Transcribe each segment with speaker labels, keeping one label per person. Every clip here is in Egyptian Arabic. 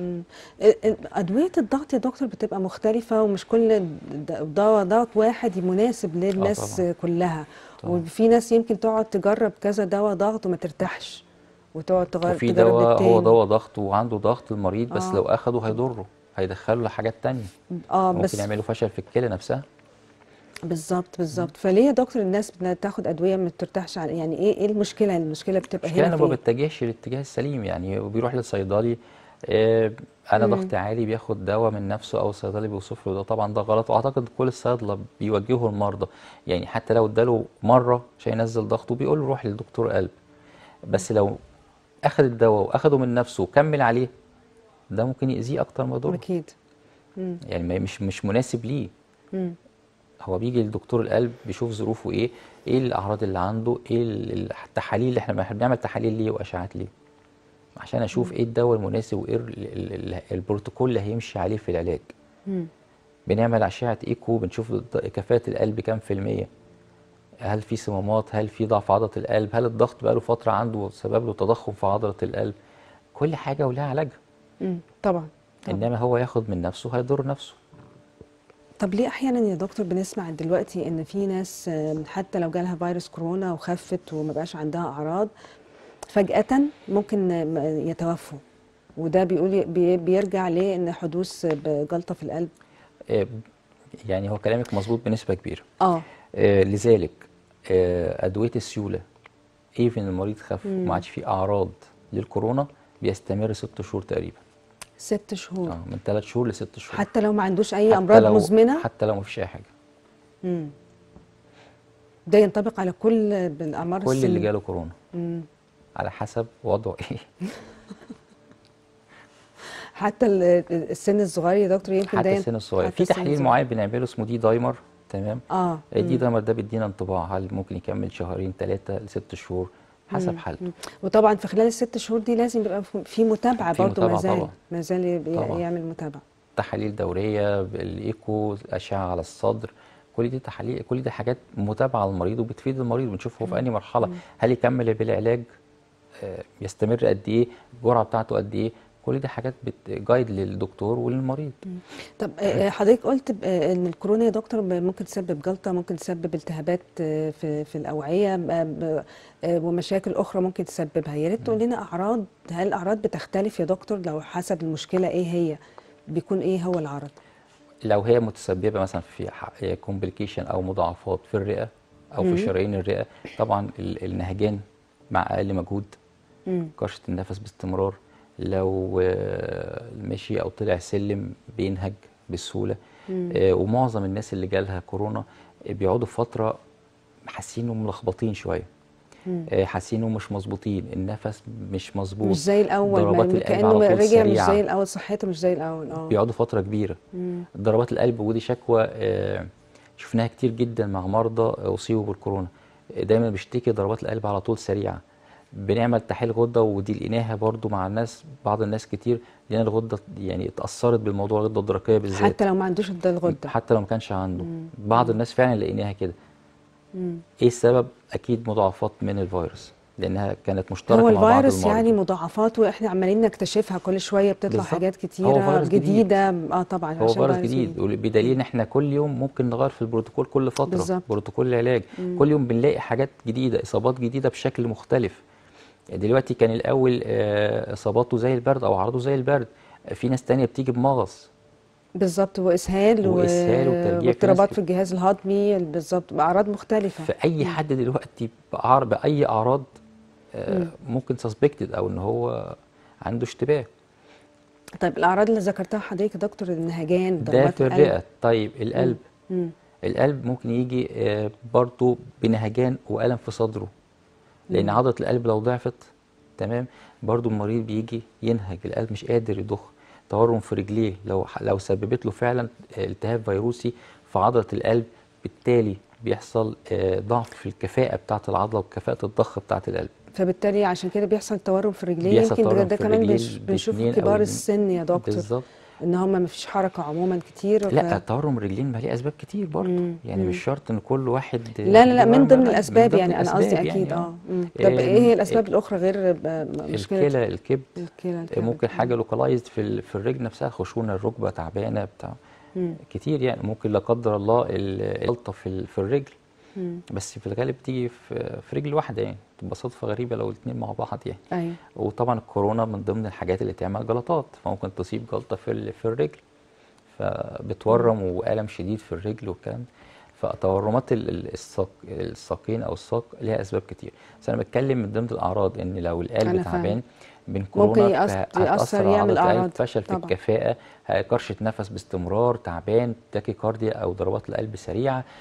Speaker 1: مم. ال- ال- أدوية الضغط يا دكتور بتبقى مختلفة ومش كل د- دواء ضغط واحد مناسب للناس
Speaker 2: طبعاً.
Speaker 1: كلها
Speaker 2: طبعاً.
Speaker 1: وفي ناس يمكن تقعد تجرب كذا دواء ضغط وما ترتاحش وتقعد تغير
Speaker 2: وفي
Speaker 1: تجرب
Speaker 2: دواء هو
Speaker 1: للتاني
Speaker 2: دواء ضغط وعنده ضغط المريض بس
Speaker 1: آه.
Speaker 2: لو اخده هيضره هيدخله لحاجات تانية
Speaker 1: اه
Speaker 2: ممكن
Speaker 1: بس
Speaker 2: يعملوا فشل في الكلى نفسها
Speaker 1: بالظبط بالظبط فليه يا دكتور الناس بتاخد أدوية ما بترتاحش على يعني ايه ايه المشكلة المشكلة بتبقى
Speaker 2: المشكله
Speaker 1: هنا
Speaker 2: انه ما
Speaker 1: فين
Speaker 2: بيتجهش الاتجاه السليم يعني وبيروح للصيدلي آه، انا
Speaker 1: مم.
Speaker 2: ضغطي عالي بياخد دواء من نفسه او الصيدلي بيوصف له ده طبعا ده غلط واعتقد كل الصيادله بيوجهوا المرضى يعني حتى لو اداله مره عشان ينزل ضغطه بيقول له روح للدكتور قلب بس لو اخد الدواء واخده من نفسه وكمل عليه ده ممكن يأذيه اكتر ما يضره
Speaker 1: أكيد مم.
Speaker 2: يعني ما- مش مش مناسب ليه
Speaker 1: مم.
Speaker 2: هو بيجي لدكتور القلب بيشوف ظروفه ايه ايه الاعراض اللي عنده ايه ال- التحاليل اللي احنا إحنا بنعمل تحاليل ليه واشعات ليه عشان اشوف ايه الدواء المناسب وايه ال- ال- ال- البروتوكول اللي هيمشي عليه في العلاج
Speaker 1: مم.
Speaker 2: بنعمل اشعه ايكو بنشوف الض- كفاءه القلب كام في الميه هل في صمامات هل في ضعف عضله القلب هل الضغط بقاله فتره عنده سبب له تضخم في عضله القلب كل حاجه ولها علاجها
Speaker 1: مم. طبعا طبعا
Speaker 2: انما هو ياخد من نفسه هيضر نفسه
Speaker 1: طب ليه احيانا يا دكتور بنسمع دلوقتي ان في ناس آم، حتى لو جالها فيروس كورونا وخفت وما بقاش عندها اعراض فجأة ممكن آم، يتوفوا وده بيقول بي- بيرجع لان حدوث جلطة في القلب
Speaker 2: آه، يعني هو كلامك مظبوط بنسبه كبيره
Speaker 1: اه
Speaker 2: آه، لذلك آه، أدوية السيولة ايفن المريض خف
Speaker 1: مم.
Speaker 2: وما عادش فيه أعراض للكورونا بيستمر ست شهور تقريبا
Speaker 1: ست شهور
Speaker 2: اه من ثلاث شهور لست شهور
Speaker 1: حتى لو ما عندوش اي
Speaker 2: حتى
Speaker 1: امراض
Speaker 2: لو
Speaker 1: مزمنة
Speaker 2: حتى لو ما فيش أي حاجة
Speaker 1: مم. ده ينطبق على كل بالاعمار
Speaker 2: كل اللي
Speaker 1: السن
Speaker 2: جاله كورونا
Speaker 1: مم.
Speaker 2: على حسب وضعه ايه
Speaker 1: حتى ال- السن الصغير يا دكتور يمكن ده
Speaker 2: حتى
Speaker 1: ين-
Speaker 2: السن الصغير
Speaker 1: حتى
Speaker 2: في
Speaker 1: السن
Speaker 2: تحليل
Speaker 1: الصغير.
Speaker 2: معين بنعمله اسمه دي دايمر تمام
Speaker 1: اه
Speaker 2: الدي
Speaker 1: مم.
Speaker 2: دايمر ده بيدينا انطباع هل ممكن يكمل شهرين ثلاثة لست شهور حسب حالته
Speaker 1: مم. وطبعا في خلال الست شهور دي لازم يبقى في متابعه
Speaker 2: في
Speaker 1: برضه ما
Speaker 2: متابعة
Speaker 1: زال
Speaker 2: طبعا.
Speaker 1: ما زال يبقى
Speaker 2: طبعا.
Speaker 1: يعمل متابعه
Speaker 2: تحاليل دورية الإيكو الأشعة على الصدر كل دي تحاليل كل دي حاجات متابعة للمريض وبتفيد المريض بنشوف هو في أي مرحلة هل يكمل بالعلاج آه، يستمر قد إيه الجرعة بتاعته قد إيه كل دي حاجات بتجايد للدكتور وللمريض
Speaker 1: طب آه، آه، حضرتك قلت ب- آه، ان الكورونا يا دكتور ب- ممكن تسبب جلطه ممكن تسبب التهابات آه، في في الاوعيه آه، ب- آه، ومشاكل اخرى ممكن تسببها يا ريت تقول لنا اعراض هل الاعراض بتختلف يا دكتور لو حسب المشكله ايه هي بيكون ايه هو العرض
Speaker 2: لو هي متسببة مثلا في كومبليكيشن أو مضاعفات في الرئة أو في شرايين الرئة طبعا ال- النهجان مع أقل مجهود
Speaker 1: مم.
Speaker 2: كرشة النفس باستمرار لو آه، مشي او طلع سلم بينهج بسهوله آه، ومعظم الناس اللي جالها كورونا آه، بيقعدوا فتره حاسين انهم ملخبطين شويه آه، حاسين انهم مش مظبوطين النفس مش مظبوط
Speaker 1: مش زي الاول
Speaker 2: ضربات
Speaker 1: ما-
Speaker 2: القلب
Speaker 1: كانه
Speaker 2: على طول
Speaker 1: رجع مش
Speaker 2: سريعة.
Speaker 1: زي الاول صحته مش زي الاول اه
Speaker 2: بيقعدوا فتره كبيره ضربات القلب ودي شكوى آه، شفناها كتير جدا مع مرضى اصيبوا بالكورونا آه، دايما بيشتكي ضربات القلب على طول سريعه بنعمل تحليل غده ودي لقيناها برضو مع الناس بعض الناس كتير لقينا الغده يعني اتاثرت بالموضوع الغده الدرقيه بالذات
Speaker 1: حتى لو ما عندوش ده الغده
Speaker 2: حتى لو ما كانش عنده بعض الناس فعلا لقيناها كده
Speaker 1: مم.
Speaker 2: ايه السبب اكيد مضاعفات من الفيروس لانها كانت مشتركه
Speaker 1: هو
Speaker 2: مع بعض
Speaker 1: الفيروس
Speaker 2: المرضى
Speaker 1: يعني مضاعفات واحنا عمالين نكتشفها كل شويه بتطلع
Speaker 2: بالظبط.
Speaker 1: حاجات
Speaker 2: هو
Speaker 1: كتيره
Speaker 2: فيروس جديد.
Speaker 1: جديده اه طبعا
Speaker 2: هو
Speaker 1: عشان
Speaker 2: فيروس جديد بدليل ان احنا كل يوم ممكن نغير في البروتوكول كل فتره
Speaker 1: بالظبط.
Speaker 2: بروتوكول العلاج كل يوم بنلاقي حاجات جديده اصابات جديده بشكل مختلف دلوقتي كان الاول آه، اصاباته زي البرد او اعراضه زي البرد في ناس تانية بتيجي بمغص
Speaker 1: بالظبط واسهال و-
Speaker 2: وإسهال وترجيع. في
Speaker 1: واضطرابات
Speaker 2: ناس
Speaker 1: في الجهاز الهضمي بالظبط باعراض مختلفه
Speaker 2: فاي حد دلوقتي بأعر- باي اعراض آه، ممكن سسبكتد او ان هو عنده اشتباه
Speaker 1: طيب الاعراض اللي ذكرتها حضرتك يا دكتور النهجان
Speaker 2: ده
Speaker 1: ضربات
Speaker 2: في
Speaker 1: القلب
Speaker 2: الرئه طيب القلب
Speaker 1: مم.
Speaker 2: القلب ممكن يجي آه، برضه بنهجان والم في صدره لان عضله القلب لو ضعفت تمام برضه المريض بيجي ينهج القلب مش قادر يضخ تورم في رجليه لو لو سببت له فعلا التهاب فيروسي في عضله القلب بالتالي بيحصل آه، ضعف في الكفاءه بتاعه العضله وكفاءه الضخ بتاعه القلب
Speaker 1: فبيحصل عشان كده بيحصل تورم في الرجلين
Speaker 2: بيحصل
Speaker 1: يمكن ده,
Speaker 2: تورم
Speaker 1: ده
Speaker 2: في
Speaker 1: كمان
Speaker 2: الرجلين
Speaker 1: بنش- بنشوف
Speaker 2: باتنين أو
Speaker 1: كبار
Speaker 2: اتنين.
Speaker 1: السن يا دكتور
Speaker 2: بالظبط
Speaker 1: ان هم ما فيش حركه عموما كتير
Speaker 2: لا
Speaker 1: ف...
Speaker 2: تورم الرجلين ما ليه اسباب كتير برضه
Speaker 1: مم،
Speaker 2: يعني
Speaker 1: مم.
Speaker 2: مش شرط ان كل واحد
Speaker 1: لا لا لا من
Speaker 2: بيورم
Speaker 1: ضمن
Speaker 2: القلب،
Speaker 1: الاسباب
Speaker 2: ضمن
Speaker 1: يعني انا قصدي
Speaker 2: الأسباب
Speaker 1: اكيد
Speaker 2: يعني،
Speaker 1: اه مم. طب
Speaker 2: آه،
Speaker 1: ايه هي الاسباب الاخرى غير ب- مشكله
Speaker 2: الكلى الكبد
Speaker 1: الكلى الكبد؟
Speaker 2: ممكن حاجه لوكالايزد في ال- في الرجل نفسها خشونه الركبه تعبانه بتاع
Speaker 1: مم.
Speaker 2: كتير يعني ممكن لا قدر الله ال- الجلطه في ال- في الرجل
Speaker 1: مم.
Speaker 2: بس في الغالب تيجي في في رجل واحده يعني تبقى صدفه غريبه لو الاثنين مع بعض يعني
Speaker 1: ايوه
Speaker 2: وطبعا الكورونا من ضمن الحاجات اللي تعمل جلطات فممكن تصيب جلطه في ال- في الرجل فبتورم والم شديد في الرجل والكلام ده. فتورمات ال- ال- الساق الساقين او الساق ليها اسباب كتير بس انا بتكلم من ضمن الاعراض ان لو
Speaker 1: أنا
Speaker 2: القلب
Speaker 1: فاهمة.
Speaker 2: تعبان من
Speaker 1: ممكن
Speaker 2: كورونا
Speaker 1: يأث-
Speaker 2: فهتأثر
Speaker 1: يأثر
Speaker 2: على
Speaker 1: يعمل
Speaker 2: عضلة القلب
Speaker 1: أعراض.
Speaker 2: فشل في
Speaker 1: طبعا.
Speaker 2: الكفاءة كرشة نفس باستمرار تعبان تاكي كارديا او ضربات القلب سريعة آه،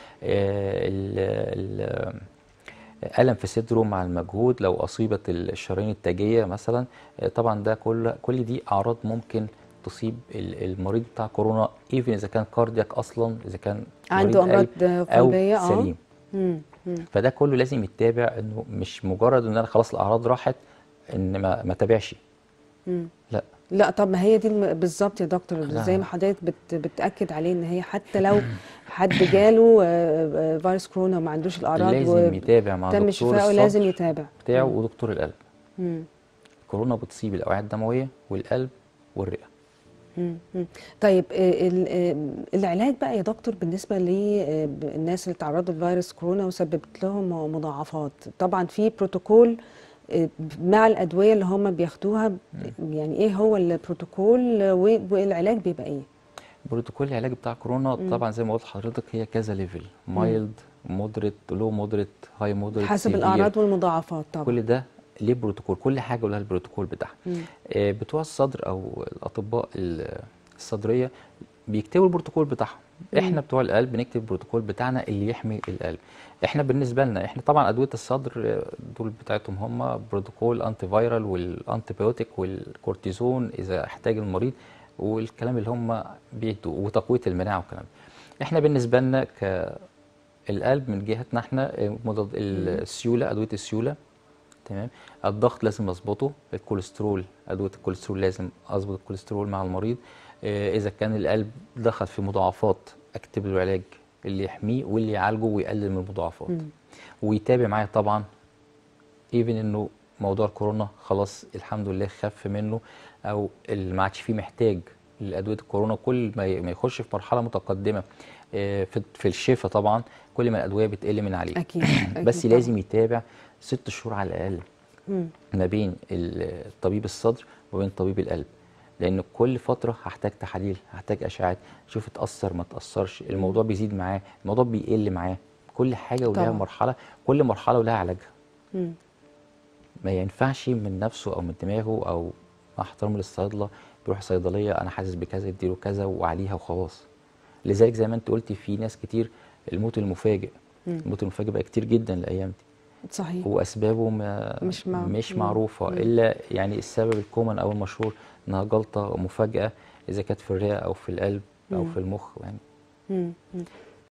Speaker 2: ال- ال- ألم في صدره مع المجهود لو أصيبت الشرايين التاجية مثلا آه، طبعا ده كل كل دي أعراض ممكن تصيب ال- المريض بتاع كورونا ايفن إذا كان كاردياك أصلا إذا كان
Speaker 1: عنده
Speaker 2: مريض
Speaker 1: امراض
Speaker 2: قلب أو
Speaker 1: قلبيه اه
Speaker 2: سليم
Speaker 1: مم. مم.
Speaker 2: فده كله لازم يتابع إنه مش مجرد إن أنا خلاص الأعراض راحت إن ما ما تابعش
Speaker 1: مم.
Speaker 2: لا
Speaker 1: لا طب ما هي دي الم- بالظبط يا دكتور
Speaker 2: لا.
Speaker 1: زي ما حضرتك بت بتاكد عليه ان هي حتى لو حد جاله آه، آه، فيروس كورونا وما عندوش الاعراض
Speaker 2: لازم يتابع مع
Speaker 1: تم
Speaker 2: دكتور
Speaker 1: شفائه لازم
Speaker 2: الصدر
Speaker 1: يتابع
Speaker 2: بتاعه ودكتور القلب
Speaker 1: مم.
Speaker 2: كورونا بتصيب الأوعية الدموية والقلب والرئة
Speaker 1: مم. مم. طيب آه، ال- آه، العلاج بقى يا دكتور بالنسبه للناس اللي تعرضوا لفيروس كورونا وسببت لهم مضاعفات طبعا في بروتوكول آه، مع الادويه اللي هم بياخدوها يعني ايه هو البروتوكول آه، و- والعلاج بيبقى ايه
Speaker 2: بروتوكول العلاج بتاع كورونا طبعا زي ما قلت لحضرتك هي كذا ليفل مايلد مودريت لو مودريت هاي مودريت
Speaker 1: حسب الاعراض والمضاعفات طبعا
Speaker 2: كل ده ليه بروتوكول كل حاجه ولها البروتوكول بتاعها
Speaker 1: مم.
Speaker 2: آه، بتوع الصدر او الاطباء ال- الصدريه بيكتبوا البروتوكول بتاعهم احنا بتوع القلب بنكتب البروتوكول بتاعنا اللي يحمي القلب احنا بالنسبه لنا احنا طبعا ادويه الصدر آه، دول بتاعتهم هم بروتوكول انتي فايرال والانتيبيوتيك والكورتيزون اذا احتاج المريض والكلام اللي هم بيدوا وتقويه المناعه والكلام ده. احنا بالنسبه لنا كالقلب من جهتنا احنا آه، مضاد السيوله ادويه السيوله تمام الضغط لازم اظبطه الكوليسترول ادويه الكوليسترول لازم اظبط الكوليسترول مع المريض آه، اذا كان القلب دخل في مضاعفات اكتب له العلاج اللي يحميه واللي يعالجه ويقلل من المضاعفات ويتابع معايا طبعا ايفن انه موضوع الكورونا خلاص الحمد لله خف منه او اللي ما عادش فيه محتاج لادويه الكورونا كل ما ي- ما يخش في مرحله متقدمه آه، في في الشفاء طبعا كل ما الادويه بتقل من عليه
Speaker 1: اكيد أكيد
Speaker 2: بس
Speaker 1: طبعاً.
Speaker 2: لازم يتابع ست شهور على الاقل
Speaker 1: مم.
Speaker 2: ما بين ال- طبيب الصدر وبين طبيب القلب لان كل فتره هحتاج تحاليل هحتاج اشعات شوف اتاثر ما اتاثرش الموضوع بيزيد معاه الموضوع بيقل معاه كل حاجه ولها
Speaker 1: طبعاً.
Speaker 2: مرحله كل مرحله ولها علاجها
Speaker 1: مم.
Speaker 2: ما ينفعش من نفسه او من دماغه او مع احترامي للصيدله بيروح صيدليه انا حاسس بكذا اديله كذا وعليها وخلاص لذلك زي ما انت قلتي في ناس كتير الموت المفاجئ الموت المفاجئ بقى كتير جدا الايام دي
Speaker 1: صحيح
Speaker 2: واسبابه ما
Speaker 1: مش مع-
Speaker 2: مش
Speaker 1: مم.
Speaker 2: معروفه
Speaker 1: مم.
Speaker 2: الا يعني السبب الكومن او المشهور انها جلطه مفاجاه اذا كانت في الرئه او في القلب او
Speaker 1: مم.
Speaker 2: في المخ يعني
Speaker 1: مم. مم.